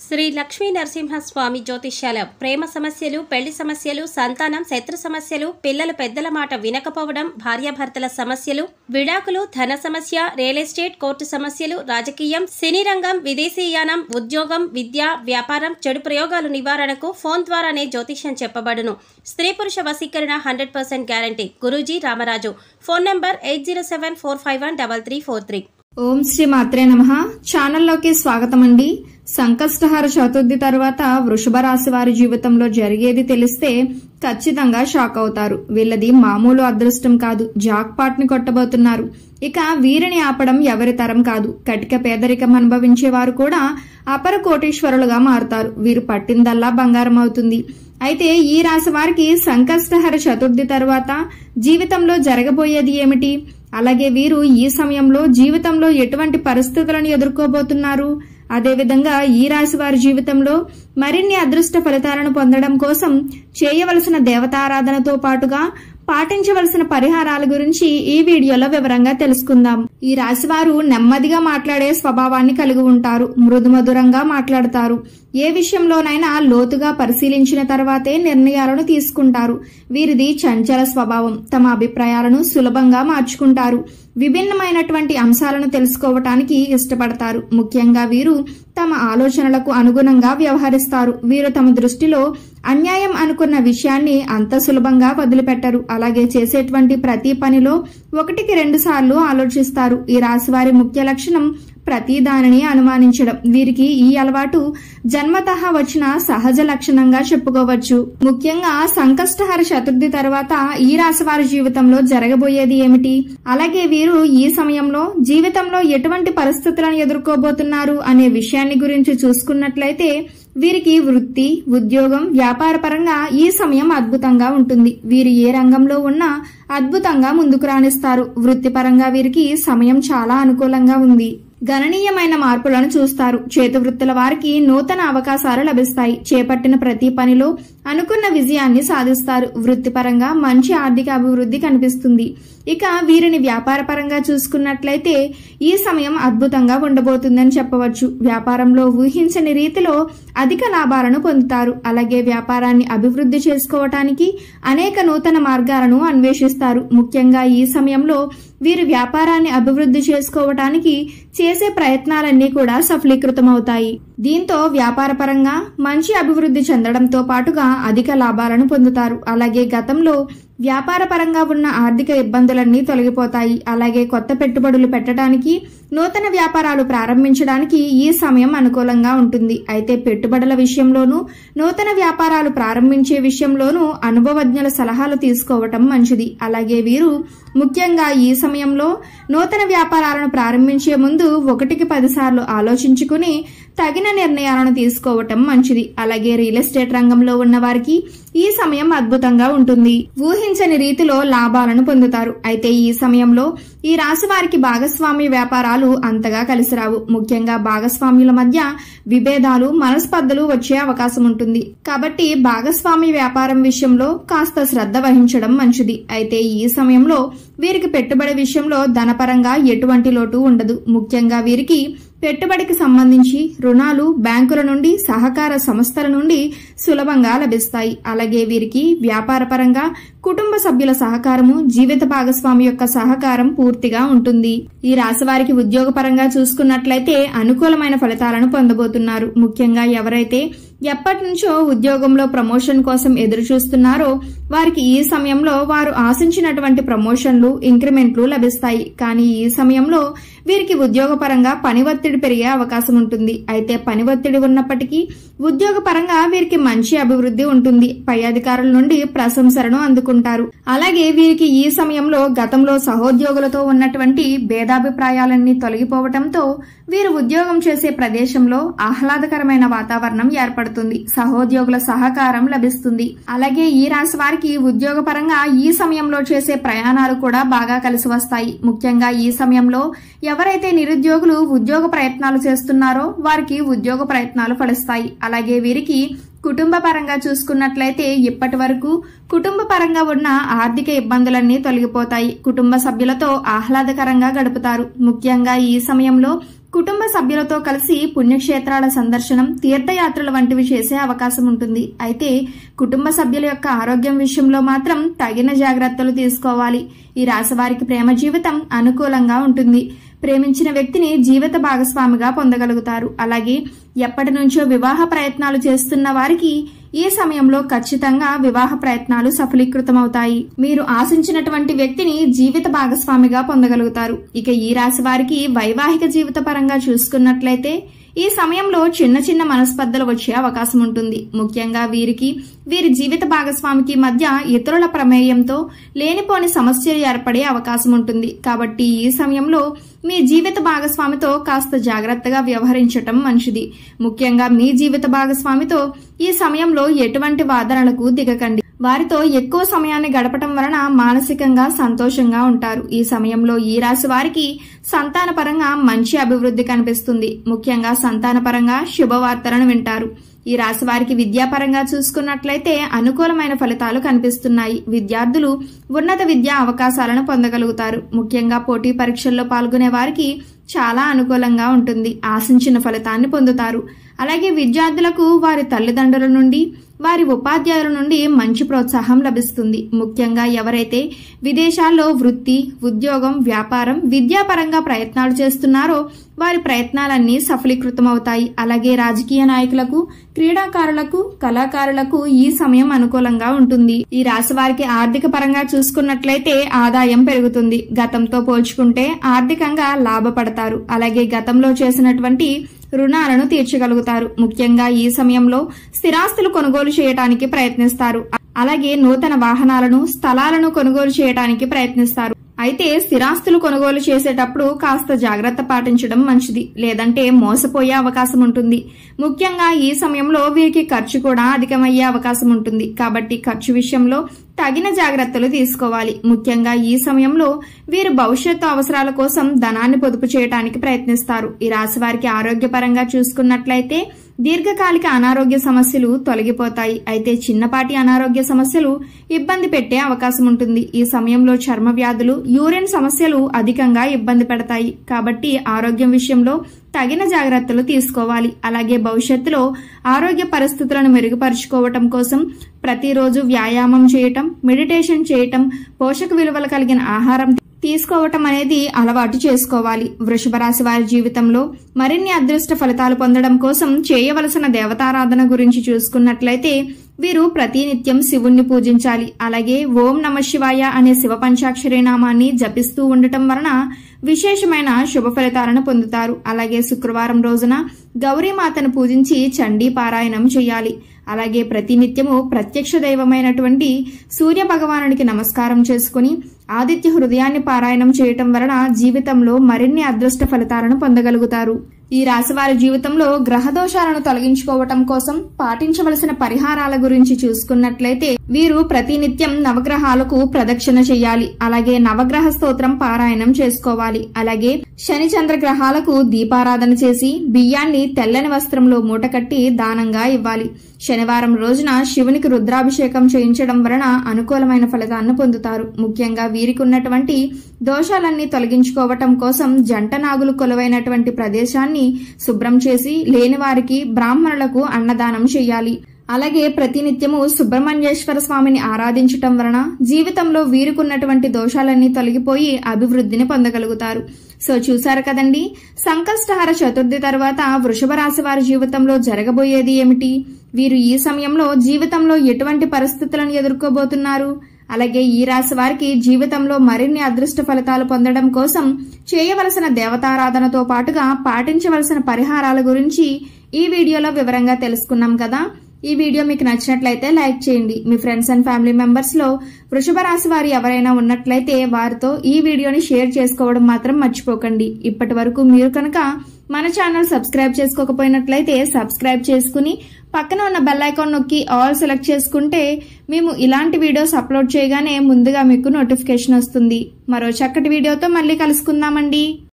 శ్రీ లక్ష్మీ నరసింహస్వామి జ్యోతిష్యాలయం ప్రేమ సమస్యలు పెళ్లి సమస్యలు సంతానం శత్రు సమస్యలు పిల్లలు పెద్దల మాట వినకపోవడం భార్యాభర్తల సమస్యలు విడాకులు ధన సమస్య రియల్ ఎస్టేట్ కోర్టు సమస్యలు రాజకీయం సినీ రంగం విదేశీయానం ఉద్యోగం విద్య వ్యాపారం చెడు ప్రయోగాలు నివారణకు ఫోన్ ద్వారానే జ్యోతిష్యం చెప్పబడును స్త్రీ పురుష వశీకరణ hundred percent guarantee Guruji Ramaraju phone number eight zero seven four five one double three four three ఓం శ్రీ మాత్రే నమ ఛానల్లోకి స్వాగతం అండి సంకష్టహార చతుర్థి తర్వాత వృషభ రాశి వారి జీవితంలో జరిగేది తెలిస్తే ఖచ్చితంగా షాక్ అవుతారు వీళ్ళది మామూలు అదృష్టం కాదు జాక్ పాట్ ని కొట్టబోతున్నారు ఇక వీరిని ఆపడం ఎవరి తరం కాదు కటిక పేదరికం అనుభవించే వారు కూడా అపర కోటీశ్వరులుగా మారుతారు వీరు పట్టిందల్లా బంగారం అవుతుంది అయితే ఈ రాశి వారికి సంకష్టహర చతుర్థి తర్వాత జీవితంలో జరగబోయేది ఏమిటి అలాగే వీరు ఈ సమయంలో జీవితంలో ఎటువంటి పరిస్థితులను ఎదుర్కోబోతున్నారు అదేవిధంగా ఈ రాశి వారి జీవితంలో మరిన్ని అదృష్ట ఫలితాలను పొందడం కోసం చేయవలసిన దేవతారాధనతో పాటుగా పాటించవలసిన పరిహారాల గురించి ఈ వీడియోలో వివరంగా తెలుసుకుందాం ఈ రాశివారు నెమ్మదిగా మాట్లాడే స్వభావాన్ని కలిగి ఉంటారు మృదుమధురంగా మాట్లాడతారు ఏ విషయంలోనైనా లోతుగా పరిశీలించిన తర్వాతే నిర్ణయాలను తీసుకుంటారు వీరిది చంచల స్వభావం తమ అభిప్రాయాలను సులభంగా మార్చుకుంటారు విభిన్నమైనటువంటి అంశాలను తెలుసుకోవటానికి ఇష్టపడతారు ముఖ్యంగా వీరు తమ ఆలోచనలకు అనుగుణంగా వ్యవహరిస్తారు వీరు తమ దృష్టిలో అన్యాయం అనుకున్న విషయాన్ని అంత సులభంగా వదిలిపెట్టరు అలాగే చేసేటువంటి ప్రతి పనిలో ఒకటికి రెండు సార్లు ఆలోచిస్తారు ఈ రాశివారి ముఖ్య లక్షణం ప్రతి దానిని అనుమానించడం వీరికి ఈ అలవాటు జన్మతః వచ్చిన సహజ లక్షణంగా చెప్పుకోవచ్చు ముఖ్యంగా సంకష్టహర చతుర్థి తర్వాత ఈ రాశి వారి జీవితంలో జరగబోయేది ఏమిటి అలాగే వీరు ఈ సమయంలో జీవితంలో ఎటువంటి పరిస్థితులను ఎదుర్కోబోతున్నారు అనే విషయాన్ని గురించి చూసుకున్నట్లయితే వీరికి వృత్తి ఉద్యోగం వ్యాపార పరంగా ఈ సమయం అద్భుతంగా ఉంటుంది వీరు ఏ రంగంలో ఉన్నా అద్భుతంగా ముందుకు రాణిస్తారు వృత్తిపరంగా వీరికి సమయం చాలా అనుకూలంగా ఉంది గణనీయమైన మార్పులను చూస్తారు చేతివృత్తుల వారికి నూతన అవకాశాలు లభిస్తాయి చేపట్టిన ప్రతి పనిలో అనుకున్న విజయాన్ని సాధిస్తారు వృత్తిపరంగా మంచి ఆర్థిక అభివృద్ధి కనిపిస్తుంది ఇక వీరిని వ్యాపారపరంగా చూసుకున్నట్లయితే ఈ సమయం అద్భుతంగా ఉండబోతుందని చెప్పవచ్చు వ్యాపారంలో ఊహించని రీతిలో అధిక లాభాలను పొందుతారు అలాగే వ్యాపారాన్ని అభివృద్ధి చేసుకోవటానికి అనేక నూతన మార్గాలను అన్వేషిస్తారు ముఖ్యంగా ఈ సమయంలో వీరు వ్యాపారాన్ని అభివృద్ధి చేసుకోవటానికి చేసే ప్రయత్నాలన్నీ కూడా సఫలీకృతమవుతాయి దీంతో వ్యాపారపరంగా మంచి అభివృద్ధి చెందడంతో పాటుగా అధిక లాభాలను పొందుతారు అలాగే గతంలో వ్యాపార పరంగా ఉన్న ఆర్థిక ఇబ్బందులన్నీ తొలగిపోతాయి అలాగే కొత్త పెట్టుబడులు పెట్టడానికి నూతన వ్యాపారాలు ప్రారంభించడానికి ఈ సమయం అనుకూలంగా ఉంటుంది అయితే పెట్టుబడుల విషయంలోనూ నూతన వ్యాపారాలు ప్రారంభించే విషయంలోనూ అనుభవజ్ఞుల సలహాలు తీసుకోవటం మంచిది అలాగే వీరు ముఖ్యంగా ఈ సమయంలో నూతన వ్యాపారాలను ప్రారంభించే ముందు ఒకటికి పదిసార్లు ఆలోచించుకుని తగిన నిర్ణయాలను తీసుకోవటం మంచిది అలాగే రియల్ ఎస్టేట్ రంగంలో ఉన్న వారికి ఈ సమయం అద్భుతంగా ఉంటుంది ఊహించని రీతిలో లాభాలను పొందుతారు అయితే ఈ సమయంలో ఈ రాశి వారికి భాగస్వామ్య వ్యాపారాలు అంతగా కలిసిరావు ముఖ్యంగా భాగస్వామ్యుల మధ్య విభేదాలు మనస్పర్ధలు వచ్చే అవకాశం ఉంటుంది కాబట్టి భాగస్వామ్య వ్యాపారం విషయంలో కాస్త శ్రద్ధ వహించడం మంచిది అయితే ఈ సమయంలో వీరికి పెట్టుబడి విషయంలో ధనపరంగా ఎటువంటి లోటు ఉండదు ముఖ్యంగా వీరికి పెట్టుబడికి సంబంధించి రుణాలు బ్యాంకుల నుండి సహకార సంస్థల నుండి సులభంగా లభిస్తాయి అలాగే వీరికి వ్యాపారపరంగా కుటుంబ సభ్యుల సహకారము జీవిత భాగస్వామి యొక్క సహకారం పూర్తిగా ఉంటుంది ఈ రాశి వారికి ఉద్యోగపరంగా చూసుకున్నట్లయితే అనుకూలమైన ఫలితాలను పొందబోతున్నారు ముఖ్యంగా ఎవరైతే ఎప్పటి నుంచో ఉద్యోగంలో ప్రమోషన్ కోసం ఎదురు చూస్తున్నారో వారికి ఈ సమయంలో వారు ఆశించినటువంటి ప్రమోషన్లు ఇంక్రిమెంట్లు లభిస్తాయి కానీ ఈ సమయంలో వీరికి ఉద్యోగపరంగా పని ఒత్తిడి పెరిగే అవకాశం ఉంటుంది అయితే పని ఒత్తిడి ఉన్నప్పటికీ ఉద్యోగపరంగా వీరికి మంచి అభివృద్ధి ఉంటుంది పై అధికారుల నుండి ప్రశంసలను అందుకుంటారు అలాగే వీరికి ఈ సమయంలో గతంలో సహోద్యోగులతో ఉన్నటువంటి భేదాభిప్రాయాలన్నీ తొలగిపోవటంతో వీరు ఉద్యోగం చేసే ప్రదేశంలో ఆహ్లాదకరమైన వాతావరణం ఏర్పడుతుంది సహోద్యోగుల సహకారం లభిస్తుంది అలాగే ఈ రాశి వారికి ఉద్యోగపరంగా ఈ సమయంలో చేసే ప్రయాణాలు కూడా బాగా కలిసి వస్తాయి ముఖ్యంగా ఈ సమయంలో ఎవరైతే నిరుద్యోగులు ఉద్యోగ ప్రయత్నాలు చేస్తున్నారో వారికి ఉద్యోగ ప్రయత్నాలు ఫలిస్తాయి అలాగే వీరికి కుటుంబ పరంగా చూసుకున్నట్లయితే ఇప్పటి వరకు కుటుంబ పరంగా ఉన్న ఆర్థిక ఇబ్బందులన్నీ తొలగిపోతాయి కుటుంబ సభ్యులతో ఆహ్లాదకరంగా గడుపుతారు ముఖ్యంగా ఈ సమయంలో కుటుంబ సభ్యులతో కలిసి పుణ్యక్షేత్రాల సందర్శనం తీర్థయాత్రలు వంటివి చేసే అవకాశం ఉంటుంది అయితే కుటుంబ సభ్యుల యొక్క ఆరోగ్యం విషయంలో మాత్రం తగిన జాగ్రత్తలు తీసుకోవాలి ఈ రాశి వారికి ప్రేమ జీవితం అనుకూలంగా ఉంటుంది ప్రేమించిన వ్యక్తిని జీవిత భాగస్వామిగా పొందగలుగుతారు అలాగే ఎప్పటి నుంచో వివాహ ప్రయత్నాలు చేస్తున్న వారికి ఈ సమయంలో ఖచ్చితంగా వివాహ ప్రయత్నాలు సఫలీకృతమవుతాయి మీరు ఆశించినటువంటి వ్యక్తిని జీవిత భాగస్వామిగా పొందగలుగుతారు ఇక ఈ రాశి వారికి వైవాహిక జీవిత పరంగా చూసుకున్నట్లయితే ఈ సమయంలో చిన్న చిన్న మనస్పర్ధలు వచ్చే అవకాశం ఉంటుంది ముఖ్యంగా వీరికి వీరి జీవిత భాగస్వామికి మధ్య ఇతరుల ప్రమేయంతో లేనిపోని సమస్యలు ఏర్పడే అవకాశం ఉంటుంది కాబట్టి ఈ సమయంలో మీ జీవిత భాగస్వామితో కాస్త జాగ్రత్తగా వ్యవహరించటం మంచిది ముఖ్యంగా మీ జీవిత భాగస్వామితో ఈ సమయంలో ఎటువంటి వాదనలకు దిగకండి వారితో ఎక్కువ సమయాన్ని గడపటం వలన మానసికంగా సంతోషంగా ఉంటారు ఈ సమయంలో ఈ రాశి వారికి సంతానపరంగా మంచి అభివృద్ధి కనిపిస్తుంది ముఖ్యంగా సంతానపరంగా శుభవార్తలను వింటారు ఈ రాశి వారికి విద్యాపరంగా చూసుకున్నట్లయితే అనుకూలమైన ఫలితాలు కనిపిస్తున్నాయి విద్యార్థులు ఉన్నత విద్యా అవకాశాలను పొందగలుగుతారు ముఖ్యంగా పోటీ పరీక్షల్లో పాల్గొనే వారికి చాలా అనుకూలంగా ఉంటుంది ఆశించిన ఫలితాన్ని పొందుతారు అలాగే విద్యార్థులకు వారి తల్లిదండ్రుల నుండి వారి ఉపాధ్యాయుల నుండి మంచి ప్రోత్సాహం లభిస్తుంది ముఖ్యంగా ఎవరైతే విదేశాల్లో వృత్తి ఉద్యోగం వ్యాపారం విద్యాపరంగా ప్రయత్నాలు చేస్తున్నారో వారి ప్రయత్నాలన్నీ సఫలీకృతమవుతాయి అలాగే రాజకీయ నాయకులకు క్రీడాకారులకు కళాకారులకు ఈ సమయం అనుకూలంగా ఉంటుంది ఈ రాశి వారికి ఆర్థిక పరంగా చూసుకున్నట్లయితే ఆదాయం పెరుగుతుంది గతంతో పోల్చుకుంటే ఆర్థికంగా లాభపడతారు అలాగే గతంలో చేసినటువంటి రుణాలను తీర్చగలుగుతారు ముఖ్యంగా ఈ సమయంలో స్థిరాస్తులు కొనుగోలు చేయడానికి ప్రయత్నిస్తారు అలాగే నూతన వాహనాలను స్థలాలను కొనుగోలు చేయడానికి ప్రయత్నిస్తారు అయితే స్థిరాస్తులు కొనుగోలు చేసేటప్పుడు కాస్త జాగ్రత్త పాటించడం మంచిది లేదంటే మోసపోయే అవకాశం ఉంటుంది ముఖ్యంగా ఈ సమయంలో వీరికి ఖర్చు కూడా అధికమయ్యే అవకాశం ఉంటుంది కాబట్టి ఖర్చు విషయంలో తగిన జాగ్రత్తలు తీసుకోవాలి ముఖ్యంగా ఈ సమయంలో వీరు భవిష్యత్తు అవసరాల కోసం ధనాన్ని పొదుపు చేయడానికి ప్రయత్నిస్తారు ఈ రాశి వారికి ఆరోగ్యపరంగా చూసుకున్నట్లయితే దీర్ఘకాలిక అనారోగ్య సమస్యలు తొలగిపోతాయి అయితే చిన్నపాటి అనారోగ్య సమస్యలు ఇబ్బంది పెట్టే అవకాశం ఉంటుంది ఈ సమయంలో చర్మ వ్యాధులు యూరిన్ సమస్యలు అధికంగా ఇబ్బంది పెడతాయి కాబట్టి ఆరోగ్యం విషయంలో తగిన జాగ్రత్తలు తీసుకోవాలి అలాగే భవిష్యత్తులో ఆరోగ్య పరిస్థితులను మెరుగుపరుచుకోవటం కోసం ప్రతిరోజు వ్యాయామం చేయటం మెడిటేషన్ చేయటం పోషక విలువలు కలిగిన ఆహారం తీసుకోవటం అనేది అలవాటు చేసుకోవాలి వృషభ రాశి వారి జీవితంలో మరిన్ని అదృష్ట ఫలితాలు పొందడం కోసం చేయవలసిన దేవతారాధన గురించి చూసుకున్నట్లయితే వీరు ప్రతినిత్యం శివుణ్ణి పూజించాలి అలాగే ఓం నమ శివాయ అనే శివ పంచాక్షరి నామాన్ని జపిస్తూ ఉండటం వలన విశేషమైన శుభ ఫలితాలను పొందుతారు అలాగే శుక్రవారం రోజున గౌరీమాతను పూజించి చండీ పారాయణం చేయాలి అలాగే ప్రతినిత్యము ప్రత్యక్ష దైవమైనటువంటి సూర్య భగవానునికి నమస్కారం చేసుకుని ఆదిత్య హృదయాన్ని పారాయణం చేయటం వలన జీవితంలో మరిన్ని అదృష్ట ఫలితాలను పొందగలుగుతారు ఈ రాశివారి జీవితంలో గ్రహ దోషాలను తొలగించుకోవటం కోసం పాటించవలసిన పరిహారాల గురించి చూసుకున్నట్లయితే వీరు ప్రతినిత్యం నవగ్రహాలకు ప్రదక్షిణ చేయాలి అలాగే నవగ్రహ స్తోత్రం పారాయణం చేసుకోవాలి అలాగే శని చంద్ర గ్రహాలకు దీపారాధన చేసి బియ్యాన్ని తెల్లని వస్త్రంలో మూటకట్టి దానంగా ఇవ్వాలి శనివారం రోజున శివునికి రుద్రాభిషేకం చేయించడం వలన అనుకూలమైన ఫలితాలను పొందుతారు ముఖ్యంగా వీరికి ఉన్నటువంటి దోషాలన్నీ తొలగించుకోవటం కోసం జంట నాగులు కొలువైనటువంటి ప్రదేశాన్ని శుభ్రం చేసి లేని వారికి బ్రాహ్మణులకు అన్నదానం చేయాలి అలాగే ప్రతినిత్యము సుబ్రహ్మణ్యేశ్వర స్వామిని ఆరాధించటం వలన జీవితంలో వీరుకున్నటువంటి దోషాలన్నీ తొలగిపోయి అభివృద్ధిని పొందగలుగుతారు సో చూశారు కదండి సంకష్టహార చతుర్థి తర్వాత వృషభ రాశి వారి జీవితంలో జరగబోయేది ఏమిటి వీరు ఈ సమయంలో జీవితంలో ఎటువంటి పరిస్థితులను ఎదుర్కోబోతున్నారు అలాగే ఈ రాశి వారికి జీవితంలో మరిన్ని అదృష్ట ఫలితాలు పొందడం కోసం చేయవలసిన దేవతారాధనతో పాటుగా పాటించవలసిన పరిహారాల గురించి ఈ వీడియోలో వివరంగా తెలుసుకున్నాం కదా ఈ వీడియో మీకు నచ్చినట్లయితే లైక్ చేయండి మీ ఫ్రెండ్స్ అండ్ ఫ్యామిలీ మెంబర్స్ లో వృషభ రాశి వారు ఎవరైనా ఉన్నట్లయితే వారితో ఈ వీడియోని షేర్ చేసుకోవడం మాత్రం మర్చిపోకండి ఇప్పటి వరకు మీరు కనుక మన ఛానల్ సబ్స్క్రైబ్ చేసుకోకపోయినట్లయితే సబ్స్క్రైబ్ చేసుకుని పక్కన ఉన్న బెల్ ఐకాన్ నొక్కి ఆల్ సెలెక్ట్ చేసుకుంటే మేము ఇలాంటి వీడియోస్ అప్లోడ్ చేయగానే ముందుగా మీకు నోటిఫికేషన్ వస్తుంది మరో చక్కటి వీడియోతో మళ్ళీ కలుసుకుందామండి